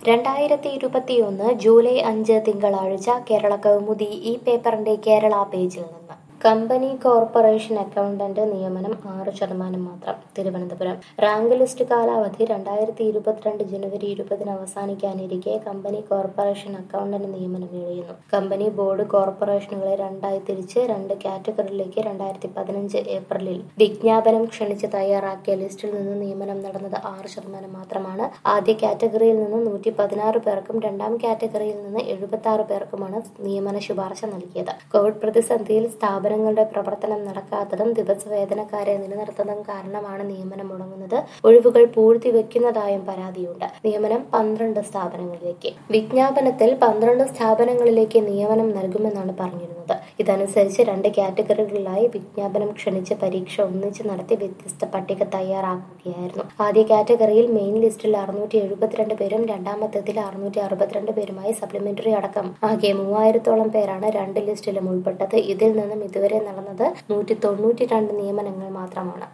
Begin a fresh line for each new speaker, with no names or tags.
രണ്ടായിരത്തി ഇരുപത്തിയൊന്ന് ജൂലൈ അഞ്ച് തിങ്കളാഴ്ച കേരള കൗമുദി ഈ പേപ്പറിന്റെ കേരള പേജിൽ നിന്ന് കമ്പനി കോർപ്പറേഷൻ അക്കൗണ്ടന്റ് നിയമനം ആറ് ശതമാനം മാത്രം തിരുവനന്തപുരം റാങ്ക് ലിസ്റ്റ് കാലാവധി രണ്ടായിരത്തി ഇരുപത്തിരണ്ട് ജനുവരി ഇരുപതിന് അവസാനിക്കാനിരിക്കെ കമ്പനി കോർപ്പറേഷൻ അക്കൗണ്ടന്റ് നിയമനം ഇഴയുന്നു കമ്പനി ബോർഡ് കോർപ്പറേഷനുകളെ രണ്ടായി തിരിച്ച് രണ്ട് കാറ്റഗറിയിലേക്ക് രണ്ടായിരത്തി പതിനഞ്ച് ഏപ്രിലിൽ വിജ്ഞാപനം ക്ഷണിച്ച് തയ്യാറാക്കിയ ലിസ്റ്റിൽ നിന്ന് നിയമനം നടന്നത് ആറ് ശതമാനം മാത്രമാണ് ആദ്യ കാറ്റഗറിയിൽ നിന്ന് നൂറ്റി പതിനാറ് പേർക്കും രണ്ടാം കാറ്റഗറിയിൽ നിന്ന് എഴുപത്തി ആറ് പേർക്കുമാണ് നിയമന ശുപാർശ നൽകിയത് കോവിഡ് പ്രതിസന്ധിയിൽ സ്ഥാപനങ്ങളുടെ പ്രവർത്തനം നടക്കാത്തതും ദിവസവേതനക്കാരെ നിലനിർത്തുന്നതും കാരണമാണ് നിയമനം മുടങ്ങുന്നത് ഒഴിവുകൾ പൂഴ്ത്തിവെക്കുന്നതായും പരാതിയുണ്ട് നിയമനം പന്ത്രണ്ട് സ്ഥാപനങ്ങളിലേക്ക് വിജ്ഞാപനത്തിൽ പന്ത്രണ്ട് സ്ഥാപനങ്ങളിലേക്ക് നിയമനം നൽകുമെന്നാണ് പറഞ്ഞിരുന്നത് ഇതനുസരിച്ച് രണ്ട് കാറ്റഗറികളിലായി വിജ്ഞാപനം ക്ഷണിച്ച് പരീക്ഷ ഒന്നിച്ച് നടത്തി വ്യത്യസ്ത പട്ടിക തയ്യാറാക്കുകയായിരുന്നു ആദ്യ കാറ്റഗറിയിൽ മെയിൻ ലിസ്റ്റിൽ അറുന്നൂറ്റി എഴുപത്തിരണ്ട് പേരും രണ്ടാമത്തേതിൽ അറുന്നൂറ്റി അറുപത്തിരണ്ട് പേരുമായി സപ്ലിമെന്ററി അടക്കം ആകെ മൂവായിരത്തോളം പേരാണ് രണ്ട് ലിസ്റ്റിലും ഉൾപ്പെട്ടത് ഇതിൽ നിന്നും ഇതുവരെ നടന്നത് നൂറ്റി തൊണ്ണൂറ്റി രണ്ട് നിയമനങ്ങൾ മാത്രമാണ്